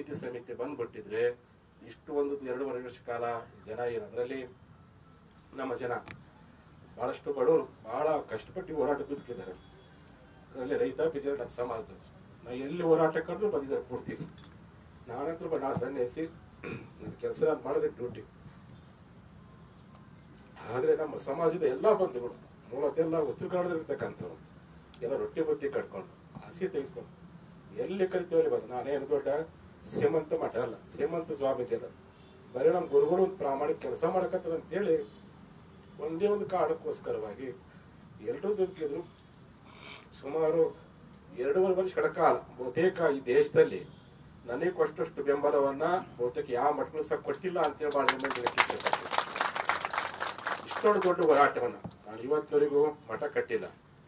ನೀತಿ ಸಮಿತಿ ಬಂದ್ಬಿಟ್ಟಿದ್ರೆ ಇಷ್ಟು ಒಂದು ಎರಡೂವರೆ ವರ್ಷ ಕಾಲ ಜನ ಏನು ಅದರಲ್ಲಿ ನಮ್ಮ ಜನ ಬಹಳಷ್ಟು ಬಡವರು ಬಹಳ ಕಷ್ಟಪಟ್ಟು ಹೋರಾಟ ದುಡುಕಿದ್ದಾರೆ ಅದರಲ್ಲಿ ರೈತಾಪಿ ಜನ ನಮ್ಮ ಸಮಾಜದಲ್ಲಿ ನಾವು ಎಲ್ಲಿ ಹೋರಾಟ ಕರೆದ್ರು ಬಂದಿದ್ದಾರೆ ಪೂರ್ತಿ ನಾನಂತೂ ಬ- ನಾ ಸನ್ಯಾಸಿ ನನ್ನ ಕೆಲಸ ನಾನು ಮಾಡಿದ್ರೆ ಡ್ಯೂಟಿ ಆದ್ರೆ ನಮ್ಮ ಸಮಾಜದ ಎಲ್ಲಾ ಬಂಧುಗಳು ಮೂಲತೆಲ್ಲ ಉತ್ತರ ಕನ್ನಡದಲ್ಲಿ ಇರ್ತಕ್ಕಂಥವ್ರು ಎಲ್ಲ ರೊಟ್ಟಿ ಬುತ್ತಿ ಕಟ್ಕೊಂಡು ಹಾಸಿಗೆ ತೆಗೆದುಕೊಂಡು ಎಲ್ಲಿ ಕರಿತೀವಿ ಅಲ್ಲಿ ಬಂದು ನಾನೇನು ದೊಡ್ಡ ಶ್ರೀಮಂತ ಮಠ ಅಲ್ಲ ಶ್ರೀಮಂತ ಸ್ವಾಮೀಜಿ ಅಲ್ಲ ಬರೀ ನಮ್ಮ ಗುರುಗಳು ಒಂದು ಪ್ರಾಮಾಣಿಕ ಕೆಲಸ ಮಾಡಕತ್ತದ ಅಂತೇಳಿ ಒಂದೇ ಒಂದು ಕಾರಣಕ್ಕೋಸ್ಕರವಾಗಿ ಎಲ್ಲರೂ ದುಃಖಿದ್ರು ಸುಮಾರು ಎರಡೂವರೆ ವರ್ಷ ಕಾಲ ಬಹುತೇಕ ಈ ದೇಶದಲ್ಲಿ ನನಗೆ ಕೊಟ್ಟಷ್ಟು ಬೆಂಬಲವನ್ನ ಬಹುತೇಕ ಯಾವ ಮಠಗಳು ಸಹ ಕೊಟ್ಟಿಲ್ಲ ಅಂತೇಳಿ ಭಾಳ ಹೆಮ್ಮೆ ಹೇಳಕ್ಕೆ ಇಷ್ಟಪಡ್ತೀನಿ. ಇಷ್ಟೊಂದು ದೊಡ್ಡ ಹೋರಾಟವನ್ನ ನಾನು ಇವತ್ತಿನವರೆಗೂ ಮಠ ಕಟ್ಟಿಲ್ಲ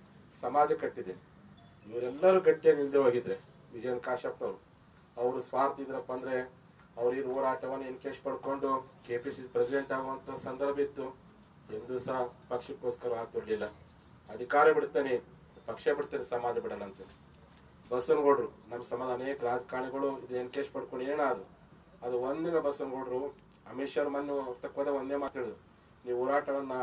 ಸಮಾಜ ಕಟ್ಟಿದೆ ಇವರೆಲ್ಲರೂ ಗಟ್ಟಿಯಾಗಿ ನಿಲ್ದೆ ಹೋಗಿದ್ರೆ ವಿಜಯನ್ ಕಾಶ್ಯಪ್ನವರು ಅವರು ಸ್ವಾರ್ಥ ಇದ್ರಪ್ಪ ಅಂದ್ರೆ ಅವ್ರ ಈ ಹೋರಾಟವನ್ನು ಎನ್ಕೇಶ್ ಪಡ್ಕೊಂಡು ಕೆ ಪಿ ಸಿ ಪ್ರೆಸಿಡೆಂಟ್ ಆಗುವಂತ ಸಂದರ್ಭ ಇತ್ತು ಎಂದು ಸಹ ಪಕ್ಷಕ್ಕೋಸ್ಕರ ಹಾತೊಡ್ಲಿಲ್ಲ ಅಧಿಕಾರ ಬಿಡ್ತಾನೆ ಪಕ್ಷ ಬಿಡ್ತಾನೆ ಸಮಾಜ ಬಿಡಲ್ಲ ಅಂತ ಬಸವನಗೌಡರು ನಮ್ಮ ಸಮಾಜ ಅನೇಕ ರಾಜಕಾರಣಿಗಳು ಇದು ಎನ್ಕೇಶ್ ಪಡ್ಕೊಂಡು ಏನಾದ್ರು ಅದು ಒಂದಿನ ಬಸವನಗೌಡರು ಅಮಿತ್ ಶಾ ಮೊನ್ನೆ ತಕ್ಕೋದ ಒಂದೇ ಮಾತು ಹೇಳಿದ್ರು ನೀವು ಹೋರಾಟವನ್ನ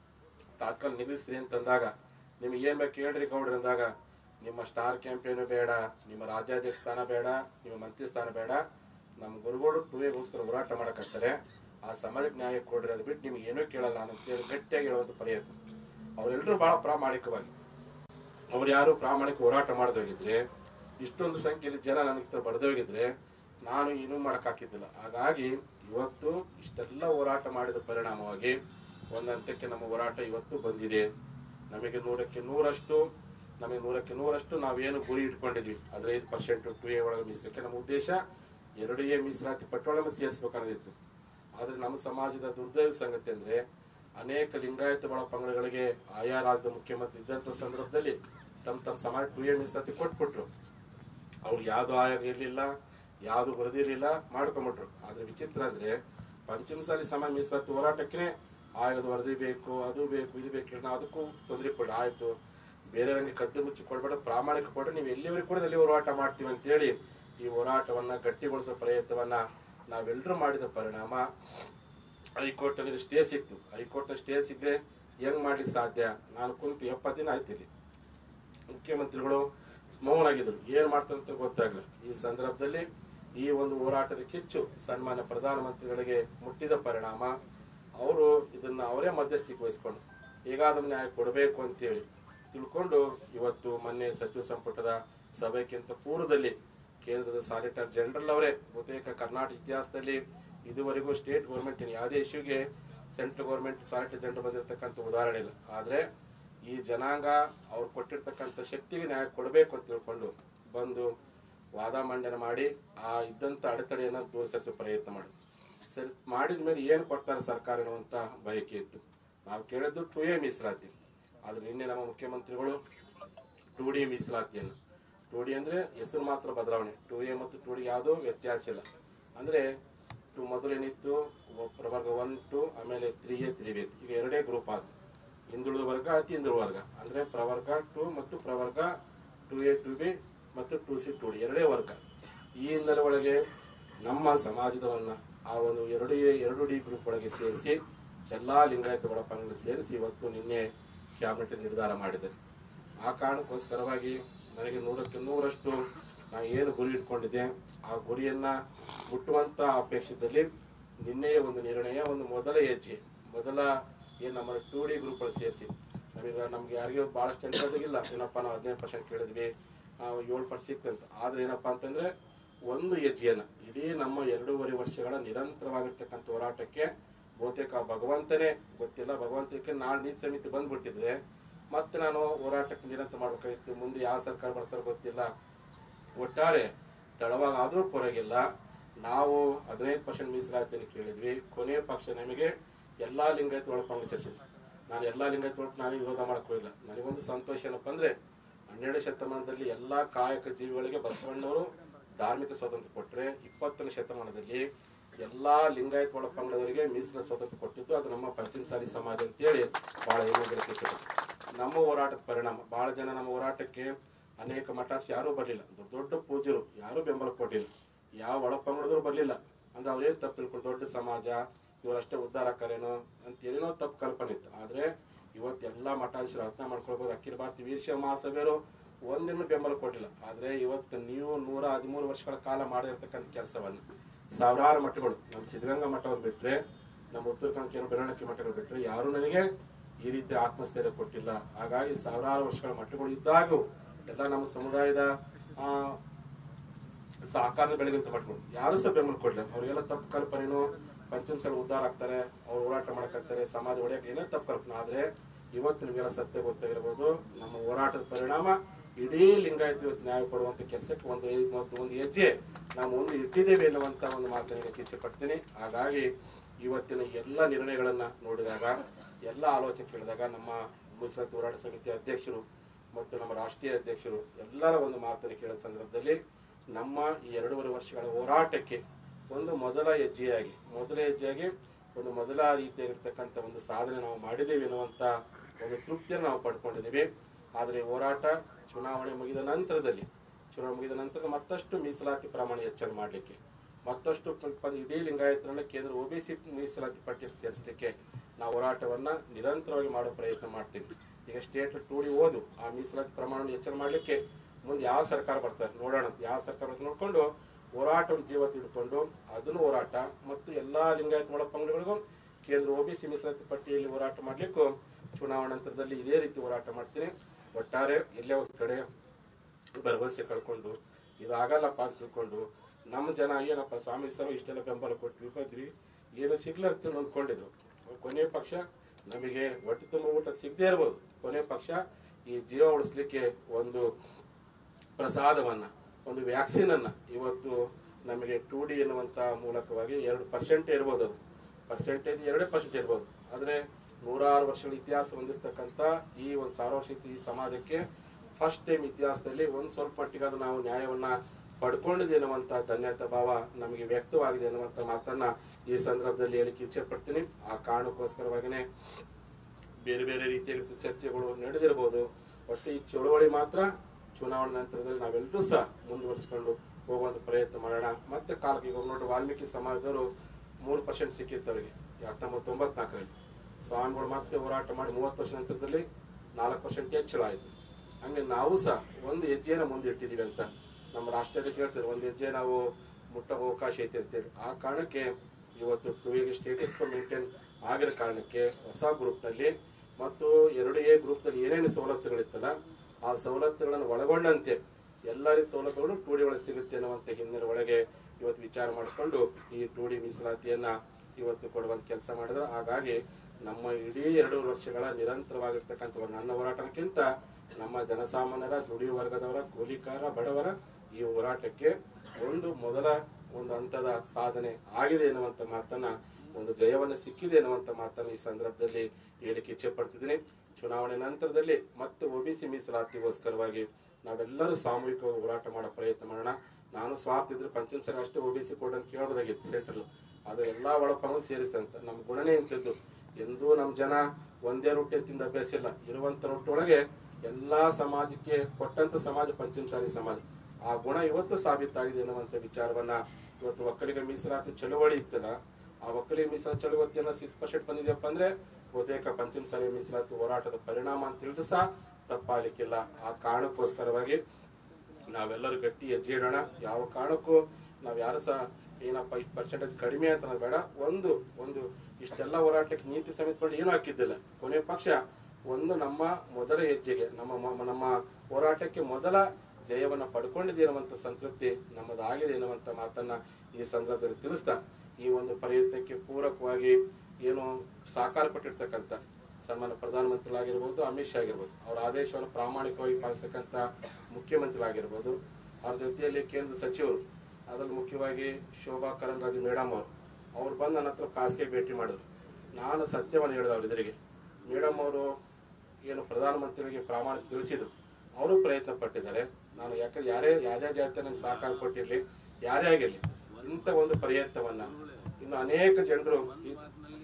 ತಾತ್ಕಾಲ ನಿಲ್ಲಿಸ್ರಿ ಅಂತಂದಾಗ ನಿಮ್ಗೆ ಏನ್ ಬೇಕು ಹೇಳ್ರಿ ಗೌಡ್ರಿ ಅಂದಾಗ ನಿಮ್ಮ ಸ್ಟಾರ್ ಕ್ಯಾಂಪೇನು ಬೇಡ ನಿಮ್ಮ ರಾಜ್ಯಾಧ್ಯಕ್ಷ ಸ್ಥಾನ ಬೇಡ ನಿಮ್ಮ ಮಂತ್ರಿ ಸ್ಥಾನ ಬೇಡ ನಮ್ಮ ಗುರುಗಳು ಟೂವೆಗೋಸ್ಕರ ಹೋರಾಟ ಮಾಡಕತ್ತಾರೆ ಆ ಸಮಾಜಕ್ಕೆ ನ್ಯಾಯ ಕೊಡ್ರಿ ಅದು ಬಿಟ್ಟು ನಿಮ್ಗೆ ಏನೂ ಕೇಳಲ್ಲ ನಾನು ಅಂತೇಳಿ ಗಟ್ಟಿಯಾಗಿ ಹೇಳುವಂತ ಪ್ರಯತ್ನ ಅವರೆಲ್ಲರೂ ಬಹಳ ಪ್ರಾಮಾಣಿಕವಾಗಿ ಅವ್ರು ಯಾರು ಪ್ರಾಮಾಣಿಕ ಹೋರಾಟ ಮಾಡದೋಗಿದ್ರೆ ಇಷ್ಟೊಂದು ಸಂಖ್ಯೆಯಲ್ಲಿ ಜನ ನನಗೆ ಬರೆದೋಗಿದ್ರೆ ನಾನು ಏನೂ ಮಾಡಕ್ಕಾಕಿದ್ದಿಲ್ಲ ಹಾಗಾಗಿ ಇವತ್ತು ಇಷ್ಟೆಲ್ಲ ಹೋರಾಟ ಮಾಡಿದ ಪರಿಣಾಮವಾಗಿ ಒಂದು ಹಂತಕ್ಕೆ ನಮ್ಮ ಹೋರಾಟ ಇವತ್ತು ಬಂದಿದೆ ನಮಗೆ ನೂರಕ್ಕೆ ನೂರಷ್ಟು ನಮಗೆ ನೂರಕ್ಕೆ ನೂರಷ್ಟು ನಾವೇನು ಗುರಿ ಇಟ್ಕೊಂಡಿದ್ವಿ ಹದಿನೈದು ಪರ್ಸೆಂಟ್ ಟು ಎ ಒಳಗೆ ಮೀಸಲಿಕ್ಕೆ ನಮ್ಮ ಉದ್ದೇಶ ಎರಡು ಎ ಮೀಸಲಾತಿ ಪಟ್ಟೊಳಗೆ ಸೇರಿಸ್ಬೇಕನ್ನೋದಿತ್ತು ಆದ್ರೆ ನಮ್ಮ ಸಮಾಜದ ದುರ್ದೈವ ಸಂಗತಿ ಅಂದ್ರೆ ಅನೇಕ ಲಿಂಗಾಯತ ಒಳ ಪಂಗಡಗಳಿಗೆ ಆಯಾ ರಾಜ್ಯದ ಮುಖ್ಯಮಂತ್ರಿ ಇದ್ದಂತ ಸಂದರ್ಭದಲ್ಲಿ ತಮ್ಮ ತಮ್ಮ ಸಮಾಜ ಟು ಎ ಮೀಸಲಾತಿ ಕೊಟ್ಬಿಟ್ರು ಅವ್ರು ಯಾವ್ದು ಆಯೋಗ ಇರ್ಲಿಲ್ಲ ಯಾವ್ದು ಬರೆದಿರ್ಲಿಲ್ಲ ಮಾಡ್ಕೊಂಬಿಟ್ರು ಆದ್ರೆ ವಿಚಿತ್ರ ಅಂದ್ರೆ ಪಂಚಮಸಾಲಿ ಸಮಾಜ ಮೀಸಲಾತಿ ಹೋರಾಟಕ್ಕೆ ಆಯೋಗದ ವರದಿ ಬೇಕು ಅದು ಬೇಕು ಇದು ಬೇಕು ನಾವು ಅದಕ್ಕೂ ತೊಂದರೆ ಕೊಡ ಆಯ್ತು ಬೇರೆ ರಂಗೆ ಕದ್ದು ಮುಚ್ಚಿ ಕೊಡ್ಬೇಡ ಪ್ರಾಮಾಣಿಕ ಕೊಡ್ರಿ ನೀವು ಎಲ್ಲಿವರೆಗೂ ಕೂಡ ಅಲ್ಲಿ ಹೋರಾಟ ಮಾಡ್ತೀವಿ ಅಂತೇಳಿ ಈ ಹೋರಾಟವನ್ನ ಗಟ್ಟಿಗೊಳಿಸೋ ಪ್ರಯತ್ನವನ್ನ ನಾವೆಲ್ಲರೂ ಮಾಡಿದ ಪರಿಣಾಮ ಹೈಕೋರ್ಟ್ ಅಲ್ಲಿ ಸ್ಟೇ ಸಿಕ್ತು ಹೈಕೋರ್ಟ್ ಸ್ಟೇ ಸಿಗದೆ ಹೆಂಗ್ ಮಾಡ್ಲಿಕ್ಕೆ ಸಾಧ್ಯ ನಾನು ಕುಂತು ಎಪ್ಪತ್ತು ದಿನ ಆಯ್ತಿಲ್ಲಿ ಮುಖ್ಯಮಂತ್ರಿಗಳು ಮೌನಾಗಿದ್ರು ಏನ್ ಮಾಡ್ತಾರಂತ ಗೊತ್ತಾಗ್ಲಿಲ್ಲ ಈ ಸಂದರ್ಭದಲ್ಲಿ ಈ ಒಂದು ಹೋರಾಟದ ಕಿಚ್ಚು ಸನ್ಮಾನ್ಯ ಪ್ರಧಾನಮಂತ್ರಿಗಳಿಗೆ ಮುಟ್ಟಿದ ಪರಿಣಾಮ ಅವರು ಇದನ್ನ ಅವರೇ ಮಧ್ಯಸ್ಥಿಕೆ ವಹಿಸ್ಕೊಂಡು ಹೇಗಾದ್ರೂ ನ್ಯಾಯ ಕೊಡಬೇಕು ಅಂತೇಳಿ ತಿಳ್ಕೊಂಡು ಇವತ್ತು ಮೊನ್ನೆ ಸಚಿವ ಸಂಪುಟದ ಸಭೆಗಿಂತ ಪೂರ್ವದಲ್ಲಿ ಕೇಂದ್ರದ ಸಾಲಿಟರ್ ಜನರಲ್ ಅವರೇ ಬಹುತೇಕ ಕರ್ನಾಟಕ ಇತಿಹಾಸದಲ್ಲಿ ಇದುವರೆಗೂ ಸ್ಟೇಟ್ ಗೌರ್ಮೆಂಟ್ ಯಾವುದೇ ಇಶ್ಯೂಗೆ ಸೆಂಟ್ರಲ್ ಗೌರ್ಮೆಂಟ್ ಸಾಲಿಟರ್ ಜನರಲ್ ಬಂದಿರತಕ್ಕಂಥ ಉದಾಹರಣೆ ಇಲ್ಲ ಆದ್ರೆ ಈ ಜನಾಂಗ ಅವ್ರು ಕೊಟ್ಟಿರ್ತಕ್ಕಂಥ ಶಕ್ತಿಗೆ ನ್ಯಾಯ ಕೊಡಬೇಕು ಅಂತ ತಿಳ್ಕೊಂಡು ಬಂದು ವಾದ ಮಂಡನೆ ಮಾಡಿ ಆ ಇದ್ದಂತ ಅಡೆತಡೆಯನ್ನ ದೂರ ಸರಿಸೋ ಪ್ರಯತ್ನ ಮಾಡಿ ಸರಿ ಮಾಡಿದ ಮೇಲೆ ಏನು ಕೊಡ್ತಾರೆ ಸರ್ಕಾರ ಅನ್ನುವಂತ ಬಯಕೆ ಇತ್ತು ನಾವು ಕೇಳಿದ್ದು ಟು ಎ ಮೀಸಲಾತಿ ಆದ್ರೆ ನಿನ್ನೆ ನಮ್ಮ ಮುಖ್ಯಮಂತ್ರಿಗಳು ಟು ಡಿ ಮೀಸಲಾತಿಯನ್ನು ಟು ಡಿ ಅಂದ್ರೆ ಹೆಸರು ಮಾತ್ರ ಬದಲಾವಣೆ ಟು ಎ ಮತ್ತು ಟು ಡಿ ಯಾವುದೋ ವ್ಯತ್ಯಾಸ ಇಲ್ಲ ಅಂದ್ರೆ ಟು ಮೊದಲೇನಿತ್ತು ಒ- ಪ್ರವರ್ಗ ಒನ್ ಟು ಆಮೇಲೆ ತ್ರೀ ಎ ತ್ರೀ ಬಿ ಈಗ ಎರಡೇ ಗ್ರೂಪ್ ಆದ ಹಿಂದುಳಿದ ವರ್ಗ ಅತಿ ಹಿಂದುಳಿದ ವರ್ಗ ಅಂದ್ರೆ ಪ್ರವರ್ಗ ಟು ಮತ್ತು ಪ್ರವರ್ಗ ಟು ಎ ಟು ಬಿ ಮತ್ತು ಟು ಸಿ ಟು ಡಿ ಎರಡೇ ವರ್ಗ ಈ ಹಿನ್ನೆಲೆ ಒಳಗೆ ನಮ್ಮ ಸಮಾಜದವನ್ನ ಆ ಒಂದು ಎರಡು ಎ ಎರಡು ಡಿ ಗ್ರೂಪ್ ಒಳಗೆ ಸೇರಿಸಿ ಎಲ್ಲಾ ಲಿಂಗಾಯತ ಒಳ ಪಂಗಡ ಸೇರಿಸಿ ಇವತ್ತು ನಿನ್ನೆ ಕ್ಯಾಬಿನೆಟ್ ನಿರ್ಧಾರ ಮಾಡಿದೆ ಆ ಕಾರಣಕ್ಕೋಸ್ಕರವಾಗಿ ನನಗೆ ನೂರಕ್ಕೆ ನೂರಷ್ಟು ನಾನು ಏನು ಗುರಿ ಇಟ್ಕೊಂಡಿದ್ದೆ ಆ ಗುರಿಯನ್ನ ಮುಟ್ಟುವಂತ ಅಪೇಕ್ಷದಲ್ಲಿ ನಿನ್ನೆಯ ಒಂದು ನಿರ್ಣಯ ಒಂದು ಮೊದಲ ಹೆಜ್ಜೆ ಮೊದಲ ಏನು ನಮ್ಮ ಟೂ ಡಿ ಗ್ರೂಪ್ ಸೇರಿಸಿ ನಮಗೆ ನಮ್ಗೆ ಯಾರಿಗೂ ಭಾಳಷ್ಟು ಎಣಿಸೋದಿಲ್ಲ ಏನಪ್ಪ ನಾವು ಹದಿನೈದು ಪರ್ಸೆಂಟ್ ಕೇಳಿದ್ವಿ ನಾವು ಏಳು ಪರ್ಸೆಂಟ್ ಸಿಕ್ತಂತ ಆದ್ರೆ ಏನಪ್ಪಾ ಅಂತಂದ್ರೆ ಒಂದು ಹೆಜ್ಜೆಯನ್ನ ಇಡೀ ನಮ್ಮ ಎರಡೂವರೆ ವರ್ಷಗಳ ನಿರಂತರವಾಗಿರ್ತಕ್ಕಂಥ ಹೋರಾಟಕ್ಕೆ ಬಹುತೇಕ ಭಗವಂತನೇ ಗೊತ್ತಿಲ್ಲ ಭಗವಂತಕ್ಕೆ ನಾಳೆ ನೀತಿ ಸಮಿತಿ ಬಂದ್ಬಿಟ್ಟಿದ್ರೆ ಮತ್ತೆ ನಾನು ಹೋರಾಟಕ್ಕೆ ನಿರಂತರ ಮಾಡ್ಬೇಕಾಗಿತ್ತು ಮುಂದೆ ಯಾವ ಸರ್ಕಾರ ಬರ್ತಾರೋ ಗೊತ್ತಿಲ್ಲ ಒಟ್ಟಾರೆ ತಡವಾಗಿ ಆದ್ರೂ ಪರವಾಗಿಲ್ಲ ನಾವು ಹದಿನೈದು ಪರ್ಸೆಂಟ್ ಮೀಸಲಾತಿಯನ್ನು ಕೇಳಿದ್ವಿ ಕೊನೆ ಪಕ್ಷ ನಮಗೆ ಎಲ್ಲಾ ಲಿಂಗಾಯತ ಒಳಪಂಗ ಸೇರಿಸಿದ್ರು ನಾನು ಎಲ್ಲಾ ಲಿಂಗಾಯತ ಒಳಗೆ ನಾನು ವಿರೋಧ ಮಾಡಕ್ ಹೋಗಿಲ್ಲ ನನಗೊಂದು ಸಂತೋಷ ಏನಪ್ಪ ಅಂದ್ರೆ ಹನ್ನೆರಡು ಶತಮಾನದಲ್ಲಿ ಎಲ್ಲಾ ಕಾಯಕ ಜೀವಿಗಳಿಗೆ ಬಸವಣ್ಣವರು ಧಾರ್ಮಿಕ ಸ್ವಾತಂತ್ರ್ಯ ಕೊಟ್ರೆ ಇಪ್ಪತ್ತನೇ ಶತಮಾನದಲ್ಲಿ ಎಲ್ಲಾ ಲಿಂಗಾಯತ ಒಳ ಪಂಗಡದವರಿಗೆ ಮೀಸಲ ಸ್ವಾತಂತ್ರ್ಯ ಕೊಟ್ಟಿದ್ದು ಅದು ನಮ್ಮ ಪಂಚಮಸಾಲಿ ಸಮಾಜ ಅಂತೇಳಿ ಬಹಳ ಹೇಳೋದಕ್ಕೆ ನಮ್ಮ ಹೋರಾಟದ ಪರಿಣಾಮ ಬಹಳ ಜನ ನಮ್ಮ ಹೋರಾಟಕ್ಕೆ ಅನೇಕ ಮಠಾಧೀಶ ಯಾರೂ ಬರಲಿಲ್ಲ ದೊಡ್ಡ ದೊಡ್ಡ ಪೂಜ್ಯರು ಯಾರೂ ಬೆಂಬಲ ಕೊಟ್ಟಿಲ್ಲ ಯಾವ ಒಳಪಂಗಡದ್ರು ಬರ್ಲಿಲ್ಲ ಅಂದ್ರೆ ಅವ್ರೇನ್ ತಪ್ಪು ತಿಳ್ಕೊಂಡು ದೊಡ್ಡ ಸಮಾಜ ಇವರಷ್ಟೇ ಉದ್ಧಾರ ಆಕಾರೇನೋ ಅಂತ ಏನೇನೋ ತಪ್ಪು ಕಲ್ಪನೆ ಇತ್ತು ಆದ್ರೆ ಇವತ್ತೆಲ್ಲ ಮಠಾಧೀಶರು ಅರ್ಥ ಮಾಡ್ಕೊಳ್ಬೋದು ಅಖಿಲ ಭಾರತೀಯ ವೀರಶೈವ ಮಹಾಸಭೆಯವರು ಒಂದಿನ ಬೆಂಬಲ ಕೊಟ್ಟಿಲ್ಲ ಆದ್ರೆ ಇವತ್ತು ನೀವು ನೂರ ಹದಿಮೂರು ವರ್ಷಗಳ ಕಾಲ ಮಾಡಿರ್ತಕ್ಕಂಥ ಕೆಲಸವನ್ನ ಸಾವಿರಾರು ಮಠಗಳು ನಮ್ಮ ಸಿದ್ಧಗಂಗಾ ಮಠವನ್ನು ಬಿಟ್ರೆ ನಮ್ಮ ಉತ್ತರ ಕನ್ನಡ ಬೆರಳಕ್ಕಿ ಮಠಗಳು ಬಿಟ್ರೆ ಯಾರು ನನಗೆ ಈ ರೀತಿ ಆತ್ಮಸ್ಥೈರ್ಯ ಕೊಟ್ಟಿಲ್ಲ ಹಾಗಾಗಿ ಸಾವಿರಾರು ವರ್ಷಗಳ ಮಠಗಳು ಇದ್ದಾಗೂ ಎಲ್ಲ ನಮ್ಮ ಸಮುದಾಯದ ಆ ಸಹಕಾರದ ಬೆಳಗಿಂತ ಮಠಗಳು ಯಾರು ಸಹ ಬೆಂಬಲ ಕೊಡ್ಲಿಲ್ಲ ಅವ್ರಿಗೆಲ್ಲ ತಪ್ಪು ಕಲ್ಪನೆನು ಪಂಚಮಸಲ ಉದ್ಧಾರ ಆಗ್ತಾರೆ ಅವ್ರು ಹೋರಾಟ ಮಾಡಕ್ಕಾಗ್ತಾರೆ ಸಮಾಜ ಒಡೆಯಕ್ಕೆ ಏನೇ ತಪ್ಪು ಕಲ್ಪನೆ ಆದ್ರೆ ಇವತ್ತು ನಿಮಗೆಲ್ಲ ಸತ್ಯ ಗೊತ್ತಾಗಿರ್ಬೋದು ನಮ್ಮ ಹೋರಾಟದ ಪರಿಣಾಮ ಇಡೀ ಲಿಂಗಾಯತ ಇವತ್ತು ನ್ಯಾಯ ಕೊಡುವಂತ ಕೆಲಸಕ್ಕೆ ಒಂದು ಒಂದು ಒಂದು ಹೆಜ್ಜೆ ನಾವು ಮುಂದೆ ಇಟ್ಟಿದ್ದೇವೆ ಎನ್ನುವಂತ ಒಂದು ಮಾತನ್ನು ಹೇಳಕ್ಕೆ ಇಚ್ಛೆ ಪಡ್ತೀನಿ ಹಾಗಾಗಿ ಇವತ್ತಿನ ಎಲ್ಲ ನಿರ್ಣಯಗಳನ್ನ ನೋಡಿದಾಗ ಎಲ್ಲ ಆಲೋಚನೆ ಕೇಳಿದಾಗ ನಮ್ಮ ಮೀಸಲಾತಿ ಹೋರಾಟ ಸಮಿತಿ ಅಧ್ಯಕ್ಷರು ಮತ್ತು ನಮ್ಮ ರಾಷ್ಟ್ರೀಯ ಅಧ್ಯಕ್ಷರು ಎಲ್ಲರ ಒಂದು ಮಾತನ್ನು ಕೇಳೋ ಸಂದರ್ಭದಲ್ಲಿ ನಮ್ಮ ಈ ಎರಡೂವರೆ ವರ್ಷಗಳ ಹೋರಾಟಕ್ಕೆ ಒಂದು ಮೊದಲ ಹೆಜ್ಜೆಯಾಗಿ ಮೊದಲ ಹೆಜ್ಜೆಯಾಗಿ ಒಂದು ಮೊದಲ ರೀತಿಯಾಗಿರ್ತಕ್ಕಂಥ ಒಂದು ಸಾಧನೆ ನಾವು ಮಾಡಿದ್ದೇವೆ ಎನ್ನುವಂತ ಒಂದು ತೃಪ್ತಿಯನ್ನು ನಾವು ಪಡ್ಕೊಂಡಿದ್ದೀವಿ ಆದರೆ ಈ ಹೋರಾಟ ಚುನಾವಣೆ ಮುಗಿದ ನಂತರದಲ್ಲಿ ಚುನಾವಣೆ ಮುಗಿದ ನಂತರ ಮತ್ತಷ್ಟು ಮೀಸಲಾತಿ ಪ್ರಮಾಣ ಹೆಚ್ಚಳ ಮಾಡಲಿಕ್ಕೆ ಮತ್ತಷ್ಟು ಪ- ಪ- ಇಡೀ ಲಿಂಗಾಯತರನ್ನ ಕೇಂದ್ರ ಒಬಿಸಿ ಮೀಸಲಾತಿ ಪಟ್ಟಿಯಲ್ಲಿ ಸೇರಿಸಲಿಕ್ಕೆ ನಾವು ಹೋರಾಟವನ್ನ ನಿರಂತರವಾಗಿ ಮಾಡೋ ಪ್ರಯತ್ನ ಮಾಡ್ತೀವಿ ಈಗ ಸ್ಟೇಟ್ ಟೂ ಡಿ ಓದು ಆ ಮೀಸಲಾತಿ ಪ್ರಮಾಣ ಹೆಚ್ಚಳ ಮಾಡಲಿಕ್ಕೆ ಮುಂದೆ ಯಾವ ಸರ್ಕಾರ ಬರ್ತಾರೆ ನೋಡೋಣ ಅಂತ. ಯಾವ ಸರ್ಕಾರ ಬರ್ತಾರೆ ನೋಡ್ಕೊಂಡು ಹೋರಾಟವನ್ನು ಜೀವ ತಿಳ್ಕೊಂಡು ಅದನ್ನು ಹೋರಾಟ ಮತ್ತು ಎಲ್ಲಾ ಲಿಂಗಾಯತ ಒಳಪಂಗಡಗಳಿಗೂ ಕೇಂದ್ರ ಒಬಿಸಿ ಮೀಸಲಾತಿ ಪಟ್ಟಿಯಲ್ಲಿ ಹೋರಾಟ ಮಾಡ್ಲಿಕ್ಕೂ ಚುನಾವಣಾ ನಂತರದಲ್ಲಿ ಇದೇ ರೀತಿ ಹೋರಾಟ ಮಾಡ್ತೀನಿ ಒಟ್ಟಾರೆ ಎಲ್ಲೇ ಒಂದು ಕಡೆ ಭರವಸೆ ಕಳ್ಕೊಂಡು ಇದಾಗಲ್ಲಪ್ಪ ಅಂತ ತಿಳ್ಕೊಂಡು ನಮ್ಮ ಜನ ಏನಪ್ಪ ಸ್ವಾಮಿ ಸರ್ ಇಷ್ಟೆಲ್ಲ ಬೆಂಬಲ ಕೊಟ್ವಿ ಬಂದ್ವಿ ಏನು ಸಿಗ್ಲ ಅಂತ ಅಂದ್ಕೊಂಡಿದ್ರು ಕೊನೆ ಪಕ್ಷ ನಮಗೆ ಹೊಟ್ಟೆ ತುಂಬ ಊಟ ಸಿಗದೇ ಇರ್ಬೋದು ಕೊನೆ ಪಕ್ಷ ಈ ಜೀವ ಉಳಿಸ್ಲಿಕ್ಕೆ ಒಂದು ಪ್ರಸಾದವನ್ನ ಒಂದು ವ್ಯಾಕ್ಸಿನ್ ಅನ್ನ ಇವತ್ತು ನಮಗೆ ಟೂ ಡಿ ಎನ್ನುವಂತ ಮೂಲಕವಾಗಿ ಎರಡು ಪರ್ಸೆಂಟ್ ಇರ್ಬೋದು ಅದು ಪರ್ಸೆಂಟೇಜ್ ಎರಡೇ ಪರ್ಸೆಂಟ್ ಇರ್ಬೋದು ಆದ್ರೆ ನೂರಾರು ವರ್ಷಗಳ ಇತಿಹಾಸ ಹೊಂದಿರತಕ್ಕಂತ ಈ ಒಂದು ಸಾವಿರ ವರ್ಷ ಈ ಸಮಾಜಕ್ಕೆ ಫಸ್ಟ್ ಟೈಮ್ ಇತಿಹಾಸದಲ್ಲಿ ಒಂದು ಸ್ವಲ್ಪ ಮಟ್ಟಿಗೆ ಅದು ನಾವು ನ್ಯಾಯವನ್ನ ಪಡ್ಕೊಂಡಿದೆ ಅನ್ನುವಂತ ಧನ್ಯತಾ ಭಾವ ನಮಗೆ ವ್ಯಕ್ತವಾಗಿದೆ ಅನ್ನುವಂತ ಮಾತನ್ನ ಈ ಸಂದರ್ಭದಲ್ಲಿ ಹೇಳಿಕ್ಕೆ ಇಚ್ಛೆ ಪಡ್ತೀನಿ ಆ ಕಾರಣಕ್ಕೋಸ್ಕರವಾಗಿನೇ ಬೇರೆ ಬೇರೆ ರೀತಿಯಾಗಿರ್ತ ಚರ್ಚೆಗಳು ನಡೆದಿರಬಹುದು ಒಟ್ಟು ಈ ಚಳವಳಿ ಮಾತ್ರ ಚುನಾವಣೆ ನಂತರದಲ್ಲಿ ನಾವೆಲ್ಲರೂ ಸಹ ಮುಂದುವರಿಸಿಕೊಂಡು ಹೋಗುವಂತ ಪ್ರಯತ್ನ ಮಾಡೋಣ ಮತ್ತೆ ಕಾಲಕ್ಕೆ ಈಗ ನೋಡಿ ವಾಲ್ಮೀಕಿ ಸಮಾಜದವರು ಮೂರು ಪರ್ಸೆಂಟ್ ಸಿಕ್ಕಿತ್ತು ಅವರಿಗೆ ಹತ್ತೊಂಬತ್ತು ತೊಂಬತ್ನಾಲ್ಕರಲ್ಲಿ ಸ್ವಾಮಿಗಳು ಮತ್ತೆ ಹೋರಾಟ ಮಾಡಿ ಮೂವತ್ತು ವರ್ಷ ನಂತರದಲ್ಲಿ ನಾಲ್ಕು ಪರ್ಸೆಂಟ್ ಹೆಚ್ಚಳ ಆಯಿತು ಹಂಗೆ ನಾವು ಸಹ ಒಂದು ಹೆಜ್ಜೆನ ಮುಂದೆ ಇಟ್ಟಿದೀವಿ ಅಂತ ನಮ್ಮ ರಾಷ್ಟ್ರೀಯ ಹೇಳ್ತಾರೆ ಒಂದು ಹೆಜ್ಜೆ ನಾವು ಮುಟ್ಟೋ ಅವಕಾಶ ಐತೆ ಅಂತೇಳಿ ಆ ಕಾರಣಕ್ಕೆ ಇವತ್ತು ಟೂವಿಗೆ ಸ್ಟೇಟಸ್ ಮೇಂಟೈನ್ ಆಗಿರೋ ಕಾರಣಕ್ಕೆ ಹೊಸ ಗ್ರೂಪ್ನಲ್ಲಿ ಮತ್ತು ಎರಡು ಎ ಗ್ರೂಪ್ನಲ್ಲಿ ಏನೇನು ಸವಲತ್ತುಗಳಿತ್ತಲ್ಲ ಆ ಸವಲತ್ತುಗಳನ್ನು ಒಳಗೊಂಡಂತೆ ಎಲ್ಲ ರೀತಿ ಸೌಲಭ್ಯಗಳು ಟೂ ಡಿ ಒಳಗೆ ಸಿಗುತ್ತೆ ಅನ್ನುವಂಥ ಹಿನ್ನೆಲೆ ಒಳಗೆ ಇವತ್ತು ವಿಚಾರ ಮಾಡಿಕೊಂಡು ಈ ಟೂ ಡಿ ಮೀಸಲಾತಿಯನ್ನ ಇವತ್ತು ಕೊಡುವಂತ ಕೆಲಸ ಮಾಡಿದ್ರು ಹಾಗಾಗಿ ನಮ್ಮ ಇಡೀ ಎರಡು ವರ್ಷಗಳ ನಿರಂತರವಾಗಿರ್ತಕ್ಕಂಥ ಒಂದು ನನ್ನ ಹೋರಾಟಕ್ಕಿಂತ ನಮ್ಮ ಜನಸಾಮಾನ್ಯರ ದುಡಿಯುವ ವರ್ಗದವರ ಕೂಲಿಕಾರ ಬಡವರ ಈ ಹೋರಾಟಕ್ಕೆ ಒಂದು ಮೊದಲ ಒಂದು ಹಂತದ ಸಾಧನೆ ಆಗಿದೆ ಎನ್ನುವಂತ ಮಾತನ್ನ ಒಂದು ಜಯವನ್ನು ಸಿಕ್ಕಿದೆ ಎನ್ನುವಂತ ಮಾತನ್ನ ಈ ಸಂದರ್ಭದಲ್ಲಿ ಹೇಳಿಕ್ಕೆ ಇಚ್ಛೆ ಪಡ್ತಿದ್ದೀನಿ ಚುನಾವಣೆ ನಂತರದಲ್ಲಿ ಮತ್ತೆ ಒಬಿಸಿ ಮೀಸಲಾತಿಗೋಸ್ಕರವಾಗಿ ನಾವೆಲ್ಲರೂ ಸಾಮೂಹಿಕವಾಗಿ ಹೋರಾಟ ಮಾಡೋ ಪ್ರಯತ್ನ ಮಾಡೋಣ ನಾನು ಸ್ವಾರ್ಥ ಇದ್ರೆ ಪಂಚಮಸರಿ ಅಷ್ಟೇ ಒಬಿಸಿ ಕೊಡು ಅಂತ ಕೇಳೋದಾಗಿತ್ತು ಸೆಂಟ್ರಲ್ ಅದು ಎಲ್ಲಾ ಒಳಪಂಗ ಸೇರಿಸಿ ಅಂತ ನಮ್ಮ ಗುಣನೇ ಇಂಥದ್ದು ಎಂದೂ ನಮ್ಮ ಜನ ಒಂದೇ ರೊಟ್ಟಿ ತಿಂದ ಅಭ್ಯಾಸ ಇಲ್ಲ ಇರುವಂತ ರೊಟ್ಟೊಳಗೆ ಎಲ್ಲಾ ಸಮಾಜಕ್ಕೆ ಕೊಟ್ಟಂತ ಸಮಾಜ ಪಂಚಮಸಾಲಿ ಸಮಾಜ ಆ ಗುಣ ಇವತ್ತು ಸಾಬೀತಾಗಿದೆ ಎನ್ನುವಂತ ವಿಚಾರವನ್ನ ಇವತ್ತು ಒಕ್ಕಲಿಗ ಮೀಸಲಾತಿ ಚಳವಳಿ ಇತ್ತಲ್ಲ ಆ ಒಕ್ಕಲಿಗ ಮೀಸಲಾತಿ ಚಳವಳಿಯನ್ನ ಸಿಕ್ಸ್ ಪರ್ಸೆಂಟ್ ಬಂದಿದೆಯಪ್ಪ ಅಂದ್ರೆ ಬಹುತೇಕ ಪಂಚಮಸಾಲಿ ಮೀಸಲಾತಿ ಹೋರಾಟದ ಪರಿಣಾಮ ಅಂತ ತಿಳಿದು ಸಹ ತಪ್ಪಾಗಲಿಕ್ಕಿಲ್ಲ ಆ ಕಾರಣಕ್ಕೋಸ್ಕರವಾಗಿ ನಾವೆಲ್ಲರೂ ಗಟ್ಟಿ ಹೆಜ್ಜೆ ಇಡೋಣ ಯಾವ ಕಾರಣಕ್ಕೂ ನಾವ್ ಯಾರು ಸಹ ಏನಪ್ಪ ಇಷ್ಟು ಪರ್ಸೆಂಟೇಜ್ ಕಡಿಮೆ ಅಂತ ಅನ್ನೋದು ಬೇಡ ಒಂದು ಒಂದು ಇಷ್ಟೆಲ್ಲ ಹೋರಾಟಕ್ಕೆ ನೀತಿ ಸಮೇತಕೊಂಡು ಏನೂ ಹಾಕಿದ್ದಿಲ್ಲ ಕೊನೆ ಪಕ್ಷ ಒಂದು ನಮ್ಮ ಮೊದಲ ಹೆಜ್ಜೆಗೆ ನಮ್ಮ ಮ- ನಮ್ಮ ಹೋರಾಟಕ್ಕೆ ಮೊದಲ ಜಯವನ್ನ ಪಡ್ಕೊಂಡಿದೆ ಅನ್ನುವಂಥ ಸಂತೃಪ್ತಿ ನಮ್ಮದಾಗಿದೆ ಎನ್ನುವಂತ ಮಾತನ್ನ ಈ ಸಂದರ್ಭದಲ್ಲಿ ತಿಳಿಸ್ತಾ ಈ ಒಂದು ಪ್ರಯತ್ನಕ್ಕೆ ಪೂರಕವಾಗಿ ಏನು ಸಹಕಾರ ಕೊಟ್ಟಿರ್ತಕ್ಕಂಥ ಸನ್ಮಾನ್ಯ ಪ್ರಧಾನಮಂತ್ರಿಗಳಾಗಿರ್ಬೋದು ಅಮಿತ್ ಶಾ ಆಗಿರ್ಬೋದು ಅವರ ಆದೇಶವನ್ನು ಪ್ರಾಮಾಣಿಕವಾಗಿ ಪಾಲಿಸ್ತಕ್ಕಂಥ ಮುಖ್ಯಮಂತ್ರಿಗಳಾಗಿರ್ಬೋದು ಅವ್ರ ಜೊತೆಯಲ್ಲಿ ಕೇಂದ್ರ ಸಚಿವರು ಅದರಲ್ಲಿ ಮುಖ್ಯವಾಗಿ ಶೋಭಾ ಕರಂದ್ಲಾಜೆ ಮೇಡಮ್ ಅವರು ಅವ್ರು ಬಂದು ನನ್ನ ಹತ್ರ ಖಾಸಗಿ ಭೇಟಿ ಮಾಡಿದ್ರು ನಾನು ಸತ್ಯವನ್ನು ಹೇಳಿದೆ ಅವ್ರ ಎದುರಿಗೆ ಮೇಡಮ್ ಅವರು ಏನು ಪ್ರಧಾನಮಂತ್ರಿಗಳಿಗೆ ಪ್ರಾಮಾಣಿಕ ತಿಳಿಸಿದ್ರು ಅವರು ಪ್ರಯತ್ನ ಪಟ್ಟಿದ್ದಾರೆ ನಾನು ಯಾಕಂದ್ರೆ ಯಾರೇ ಯಾವುದೇ ಜಾತಿ ನನಗೆ ಸಹಕಾರ ಕೊಟ್ಟಿರಲಿ ಯಾರೇ ಆಗಿರಲಿ ಇಂಥ ಒಂದು ಪ್ರಯತ್ನವನ್ನ ಇನ್ನು ಅನೇಕ ಜನರು ಈ-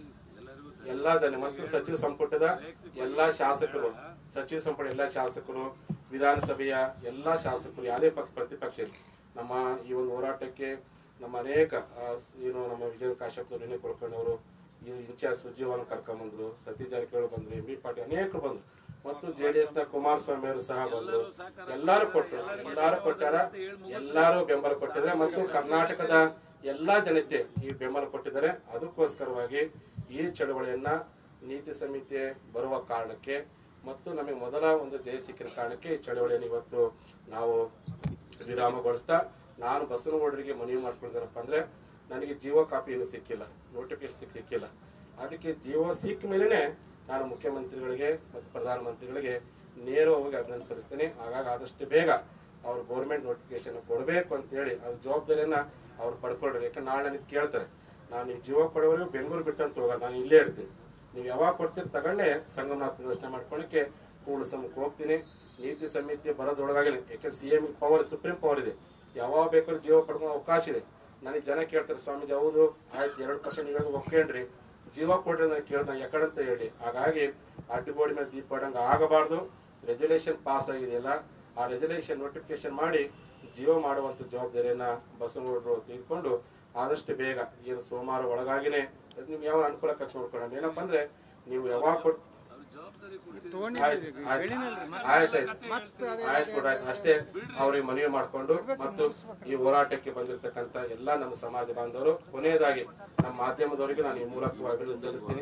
ಎಲ್ಲಾ ಧನ್ಯ ಮತ್ತು ಸಚಿವ ಸಂಪುಟದ ಎಲ್ಲಾ ಶಾಸಕರು ಸಚಿವ ಸಂಪುಟ ಎಲ್ಲಾ ಶಾಸಕರು ವಿಧಾನಸಭೆಯ ಎಲ್ಲಾ ಶಾಸಕರು ಯಾವುದೇ ಪಕ್ಷ ಪ್ರತಿಪಕ್ಷ ಇರಲಿ ನಮ್ಮ ಈ ಒಂದು ಹೋರಾಟಕ್ಕೆ ನಮ್ಮ ಅನೇಕ ಆ, ಸ್- ಏನು ನಮ್ಮ ವಿಜಯ ಕಾಶ್ಯಪ್ ವಿನಯ್ ಕುಲಕರ್ಣಿಯವರು ಈ ಇನ್ಚಾರ್ಜ್ ಸುಜೀವನ್ ಕರ್ಕೊಂಬಂದ್ರು ಸತೀಶ್ ಜಾರಕಿಹೊಳಿ ಬಂದ್ರು ಎಂ ಬಿ ಪಾಟೀಲ್ ಅನೇಕರು ಬಂದ್ರು ಮತ್ತು ಜೆ ಡಿ ಎಸ್ ನ ಕುಮಾರಸ್ವಾಮಿ ಅವರು ಸಹ ಬಂದ್ರು ಎಲ್ಲಾರು ಕೊಟ್ಟರು ಎಲ್ಲಾರು ಕೊಟ್ಟಾರ ಎಲ್ಲಾರು ಬೆಂಬಲ ಕೊಟ್ಟಿದ್ದಾರೆ ಮತ್ತು ಕರ್ನಾಟಕದ ಎಲ್ಲಾ ಜನತೆ ಈ ಬೆಂಬಲ ಕೊಟ್ಟಿದ್ದಾರೆ ಅದಕ್ಕೋಸ್ಕರವಾಗಿ ಈ ಚಳವಳಿಯನ್ನ ನೀತಿ ಸಮಿತಿ ಬರುವ ಕಾರಣಕ್ಕೆ ಮತ್ತು ನಮಗೆ ಮೊದಲ ಒಂದು ಜಯ ಸಿಕ್ಕಿದ ಕಾರಣಕ್ಕೆ ಈ ಚಳವಳಿಯನ್ನು ಇವತ್ತು ನಾವು ವಿರಾಮಗೊಳಿಸ್ತಾ ನಾನು ಬಸವನಗೌಡರಿಗೆ ಮನವಿ ಮಾಡ್ಕೊಂಡಿದ್ದಾರಪ್ಪ ಅಂದ್ರೆ ನನಗೆ ಜಿಯೋ ಕಾಪಿ ಇನ್ನೂ ಸಿಕ್ಕಿಲ್ಲ ನೋಟಿಫಿಕೇಶನ್ ಸಿಕ್ಕಿಲ್ಲ ಅದಕ್ಕೆ ಜಿಯೋ ಸಿಕ್ಕ ಮೇಲೆನೆ ನಾನು ಮುಖ್ಯಮಂತ್ರಿಗಳಿಗೆ ಮತ್ತು ಪ್ರಧಾನಮಂತ್ರಿಗಳಿಗೆ ನೇರವಾಗಿ ಅಭಿನಂದನೆ ಸಲ್ಲಿಸ್ತೇನೆ ಹಾಗಾಗಿ ಆದಷ್ಟು ಬೇಗ ಅವ್ರು ಗೌರ್ಮೆಂಟ್ ನೋಟಿಫಿಕೇಶನ್ ಕೊಡಬೇಕು ಅಂತೇಳಿ ಅದ್ರ ಜವಾಬ್ದಾರಿಯನ್ನ ಅವ್ರು ಪಡ್ಕೊಳ್ರಿ ಯಾಕಂದ್ರೆ ನಾಳೆ ನನಗೆ ಕೇಳ್ತಾರೆ ನಾನು ಈ ಜೀವ ಕೊಡೋವರೆಗೂ ಬೆಂಗಳೂರು ಬಿಟ್ಟಂತ ಹೋಗಲ್ಲ ನಾನು ಇಲ್ಲೇ ಇರ್ತೀನಿ ನೀವು ಯಾವಾಗ ಕೊಡ್ತೀರಿ ತಗೊಂಡೆ ಸಂಗಮನಾಥ ದರ್ಶನ ಮಾಡ್ಕೊಳಕ್ಕೆ ಕೂಡಲ ಸಮಕ್ಕೆ ಹೋಗ್ತೀನಿ ನೀತಿ ಸಮಿತಿ ಬರೋದ್ರೊಳಗಾಗಲಿ ಯಾಕಂದ್ರೆ C M power supreme power ಇದೆ ಯಾವಾಗ ಬೇಕಾದ್ರೂ ಜೀವ ಪಡ್ಕೊಳ್ಳೋ ಅವಕಾಶ ಇದೆ ನನಗೆ ಜನ ಕೇಳ್ತಾರೆ ಸ್ವಾಮೀಜಿ ಹೌದು ಆಯ್ತು ಎರಡು ಪರ್ಸೆಂಟ್ ಹೇಳೋದು ಒಪ್ಕೊಂಡ್ರಿ ಜೀವ ಕೊಡ್ರಿ ನನಗೆ ಕೇಳ್ದ ಯಾಕಡಂತ ಹೇಳಿ ಹಾಗಾಗಿ ಅಡ್ಡಗೋಡಿ ಮೇಲೆ ದೀಪ ಇಡಂಗ ಆಗಬಾರ್ದು ರೆಗ್ಯುಲೇಷನ್ ಪಾಸ್ ಆಗಿದೆಯಲ್ಲ ಆ ರೆಗ್ಯುಲೇಷನ್ ನೋಟಿಫಿಕೇಶನ್ ಮಾಡಿ ಜೀವ ಮಾಡುವಂತ ಜವಾಬ್ದಾರಿಯನ್ನ ಬಸವನಗೌಡರು ತೆಗೆದುಕೊಂಡು ಆದಷ್ಟು ಬೇಗ ಏನು ಸೋಮವಾರ ಒಳಗಾಗಿನೇ ಅದ್ ನಿಮ್ಗೆ ಯಾವ ಅನುಕೂಲ ಕಟ್ ನೋಡ್ಕೊಳ್ಳೋಣ ಏನಪ್ಪಾ ಅಂದ್ರೆ ನೀವು ಯಾವಾಗ ಕೊಡ್ ಆಯ್ತು, ಆಯ್ತು. ಆಯ್ತಾಯ್ತು ಆಯ್ತು ಕೂಡ ಆಯ್ತು. ಅಷ್ಟೇ ಅವ್ರಿಗೆ ಮನವಿ ಮಾಡಿಕೊಂಡು ಮತ್ತು ಈ ಹೋರಾಟಕ್ಕೆ ಬಂದಿರತಕ್ಕಂತ ಎಲ್ಲಾ ನಮ್ಮ ಸಮಾಜ ಬಾಂಧವರು ಕೊನೆಯದಾಗಿ ನಮ್ಮ ಮಾಧ್ಯಮದವರಿಗೆ ನಾನು ಈ ಮೂಲಕವಾಗಿ ಅಭಿನಂದನೆ ಸಲ್ಲಿಸ್ತೀನಿ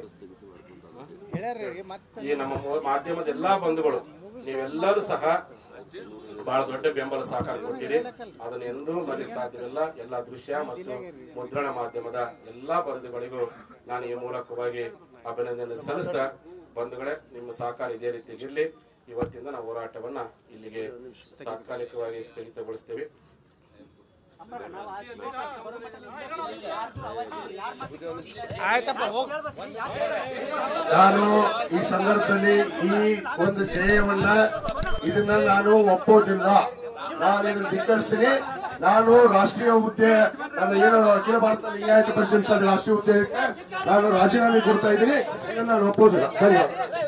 ಈ ನಮ್ಮ ಮೂ- ಮಾಧ್ಯಮದ ಎಲ್ಲಾ ಬಂಧುಗಳು ನೀವೆಲ್ಲರೂ ಸಹ ಬಹಳ ದೊಡ್ಡ ಬೆಂಬಲ ಸಹಕಾರ ಕೊಟ್ಟಿರಿ ಅದನ್ನ ಎಂದೂ ಮರಲಿಕ್ಕೆ ಸಾಧ್ಯವಿಲ್ಲ ಎಲ್ಲ ದೃಶ್ಯ ಮತ್ತು ಮುದ್ರಣ ಮಾಧ್ಯಮದ ಎಲ್ಲಾ ಬಂಧುಗಳಿಗೂ ನಾನು ಈ ಮೂಲಕವಾಗಿ ಅಭಿನಂದನೆ ಸಲ್ಲಿಸ್ತಾ ಬಂಧುಗಳೇ ನಿಮ್ಮ ಸಹಕಾರ ಇದೇ ರೀತಿಗಿರ್ಲಿ ಇವತ್ತಿಂದ ನಾವು ಹೋರಾಟವನ್ನ ಇಲ್ಲಿಗೆ ತಾತ್ಕಾಲಿಕವಾಗಿ ಸ್ಥಗಿತಗೊಳಿಸ್ತೇವೆ ಆಯ್ತಪ್ಪ ಹೋಗ್ ನಾನು ಈ ಸಂದರ್ಭದಲ್ಲಿ ಈ ಒಂದು ಜಯವನ್ನ ಇದನ್ನ ನಾನು ಒಪ್ಪೋದಿಲ್ಲ ನಾನು ಇದನ್ನ ಧಿಕ್ಕರಿಸ್ತೀನಿ ನಾನು ರಾಷ್ಟ್ರೀಯ ಹುದ್ದೆ ನನ್ನ ಏನು ಅಖಿಲ ಭಾರತ ಲಿಂಗಾಯತ ಪರಿಷತ್ ಸಭೆ ರಾಷ್ಟ್ರೀಯ ಹುದ್ದೆಗೆ ನಾನು ರಾಜೀನಾಮೆ ಕೊಡ್ತಾ ಇದ್ದೀನಿ ಇದನ್ನ ನಾನು ಒಪ್ಪೋದಿಲ್ಲ ಧನ್ಯವಾದ